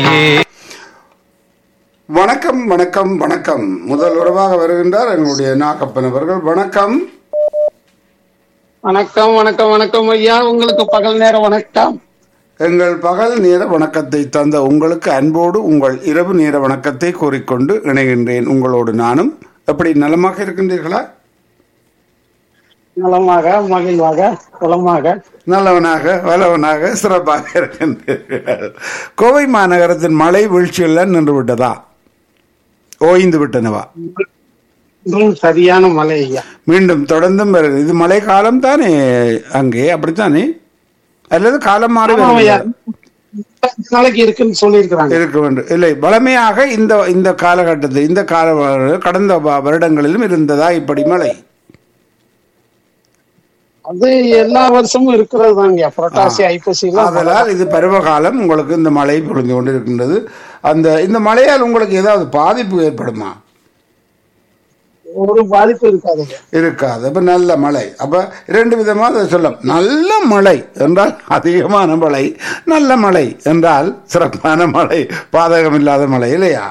வணக்கம் வணக்கம் வணக்கம் முதல் உறவாக வருகின்றார் எங்களுடைய நாகப்பன் அவர்கள் வணக்கம் வணக்கம் வணக்கம் வணக்கம் ஐயா உங்களுக்கு பகல் நேர வணக்கம் எங்கள் பகல் நேர வணக்கத்தை தந்த உங்களுக்கு அன்போடு உங்கள் இரவு நேர வணக்கத்தை கூறிக்கொண்டு இணைகின்றேன் உங்களோடு நானும் எப்படி நலமாக இருக்கின்றீர்களா நலமாக மகிழ்வாக குளமாக நல்லவனாக வல்லவனாக சிறப்பாக இருக்கின்றீர்கள் கோவை மாநகரத்தின் மழை வீழ்ச்சியெல்லாம் நின்று விட்டதா ஓய்ந்து விட்டனவா இன்றும் சரியான மழை ஐயா மீண்டும் தொடர்ந்தும் வருது இது மழை காலம் தானே அங்கே அப்படித்தானே அல்லது காலம் மாறி ஆமாம் ஐயா வருகிறதா? நாளைக்கு இருக்குன்னு சொல்லியிருக்கிறாங்க இருக்க வேண்டும் இல்லை வளமையாக இந்த இந்த காலகட்டத்தில் இந்த கால கடந்த வ- வருடங்களிலும் இருந்ததா இப்படி மழை அது எல்லா வருஷமும் இருக்கிறது தாங்க புரட்டாசி ஐப்பசி எல்லாம் ஆதலால் இது பருவகாலம் உங்களுக்கு இந்த மழை பொழிந்து கொண்டு இருக்கின்றது அந்த இந்த மழையால் உங்களுக்கு ஏதாவது பாதிப்பு ஏற்படுமா ஒரு பாதிப்பு இருக்காது ஐயா. இருக்காது அப்ப நல்ல மழை அப்ப இரண்டு விதமா அதை சொல்லும் நல்ல மழை என்றால் அதிகமான மழை நல்ல மழை என்றால் சிறப்பான மழை பாதகம் இல்லாத மழை இல்லையா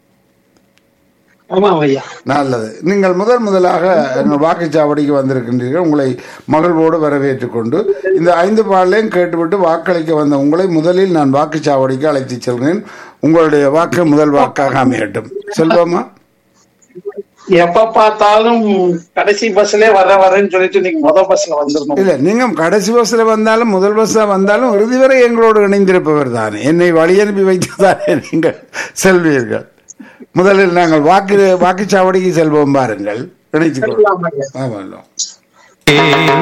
ஆமாம் ஐயா நல்லது நீங்கள் முதல் முதலாக எங்கள் வாக்குச்சாவடிக்கு வந்திருக்கின்றீர்கள் உங்களை மகிழ்வோடு வரவேற்றுக் கொண்டு இந்த ஐந்து பாடலையும் கேட்டுவிட்டு வாக்களிக்க வந்த உங்களை முதலில் நான் வாக்குச்சாவடிக்கு அழைத்துச் செல்கிறேன் உங்களுடைய வாக்கு முதல் வாக்காக அமையட்டும் செல்வமா எப்ப பார்த்தாலும் கடைசி பஸ்லயே வர வரேன்னு சொல்லிட்டு நீங்க முத பஸ்ல வந்துடணும் இல்ல நீங்க கடைசி பஸ்ல வந்தாலும் முதல் பஸ்ல வந்தாலும் இறுதி வரை எங்களோடு இணைந்திருப்பவர் தானே என்னை வழி அனுப்பி வைத்துதானே நீங்கள் செல்வீர்கள் முதலில் நாங்கள் வாக்கு வாக்குச்சாவடிக்கு செல்வோம் பாருங்கள் இணைத்துக் கொள்வோம் ஆமாம் ஐயா. ஆமாம்